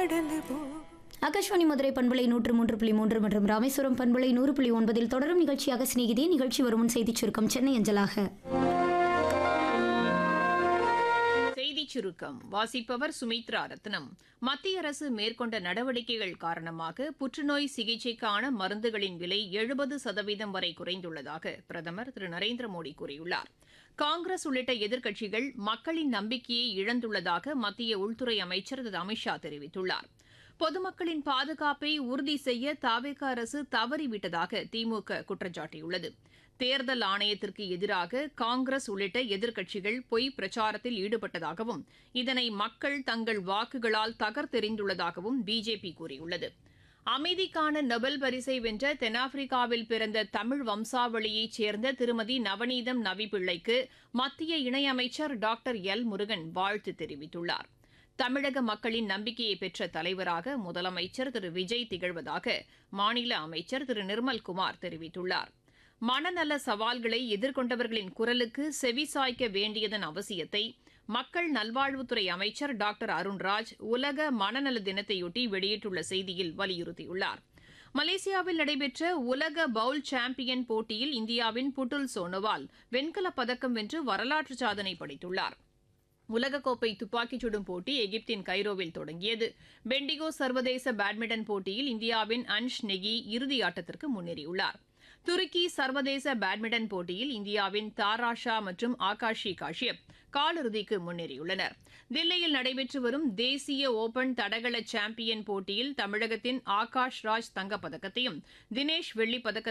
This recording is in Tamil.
கடல் போ ஆகாஷ்வாணி மதுரை பண்பலை நூற்று மூன்று புள்ளி மூன்று மற்றும் ராமேஸ்வரம் பண்பலை நூறு புள்ளி ஒன்பதில் தொடரும் நிகழ்ச்சியாக சிநேகிதே நிகழ்ச்சி வருமுன் செய்திச் சுருக்கம் சென்னை அஞ்சலாக செய்திச் சுருக்கம் வாசிப்பவர் சுமித்ரா ரத்னம் மத்திய அரசு மேற்கொண்ட நடவடிக்கைகள் காரணமாக புற்றுநோய் சிகிச்சைக்கான மருந்துகளின் விலை எழுபது சதவீதம் வரை குறைந்துள்ளதாக பிரதமர் திரு நரேந்திர மோடி கூறியுள்ளார் காங்கிரஸ் உள்ளிட்ட எதிர்க்கட்சிகள் மக்களின் நம்பிக்கையை இழந்துள்ளதாக மத்திய உள்துறை அமைச்சர் திரு அமித்ஷா தெரிவித்துள்ளார் பொதுமக்களின் பாதுகாப்பை உறுதி செய்ய தாவேக அரசு தவறிவிட்டதாக திமுக குற்றம் சாட்டியுள்ளது தேர்தல் ஆணையத்திற்கு எதிராக காங்கிரஸ் உள்ளிட்ட எதிர்க்கட்சிகள் பொய் பிரச்சாரத்தில் ஈடுபட்டதாகவும் இதனை மக்கள் தங்கள் வாக்குகளால் தகர்த்தெறிந்துள்ளதாகவும் பிஜேபி கூறியுள்ளது அமைதிக்கான நொபல் பரிசை வென்ற தென்னாப்பிரிக்காவில் பிறந்த தமிழ் வம்சாவளியைச் சேர்ந்த திருமதி நவநீதம் நவிப்பிள்ளைக்கு மத்திய இணையமைச்சர் டாக்டர் எல் முருகன் வாழ்த்து தெரிவித்துள்ளார் தமிழக மக்களின் நம்பிக்கையை பெற்ற தலைவராக முதலமைச்சர் திரு விஜய் திகழ்வதாக மாநில அமைச்சர் திரு நிர்மல்குமார் தெரிவித்துள்ளார் மனநல சவால்களை எதிர்கொண்டவர்களின் குரலுக்கு செவிசாய்க்க வேண்டியதன் அவசியத்தை மக்கள் நல்வாழ்வுத்துறை அமைச்சர் டாக்டர் அருண்ராஜ் உலக மனநல தினத்தையொட்டி வெளியிட்டுள்ள செய்தியில் வலியுறுத்தியுள்ளார் மலேசியாவில் நடைபெற்ற உலக பவுல் சாம்பியன் போட்டியில் இந்தியாவின் புட்டுல் சோனோவால் வெண்கலப் பதக்கம் வென்று வரலாற்று சாதனை படைத்துள்ளார் உலகக்கோப்பை துப்பாக்கிச் சுடும் போட்டி எகிப்தின் கைரோவில் தொடங்கியது பெண்டிகோ சர்வதேச பேட்மிண்டன் போட்டியில் இந்தியாவின் அன்ஷ் நெகி இறுதி ஆட்டத்திற்கு முன்னேறியுள்ளார் துருக்கி சர்வதேச பேட்மிண்டன் போட்டியில் இந்தியாவின் தாராஷா மற்றும் ஆகாஷி காஷ்யப் காலிறுதிக்கு முன்னேறியுள்ளனர் தில்லியில் நடைபெற்று வரும் தேசிய ஓபன் தடகள சாம்பியன் போட்டியில் தமிழகத்தின் ஆகாஷ் ராஜ் தங்கப்பதக்கத்தையும் தினேஷ் வெள்ளிப்பதக்கத்தையும்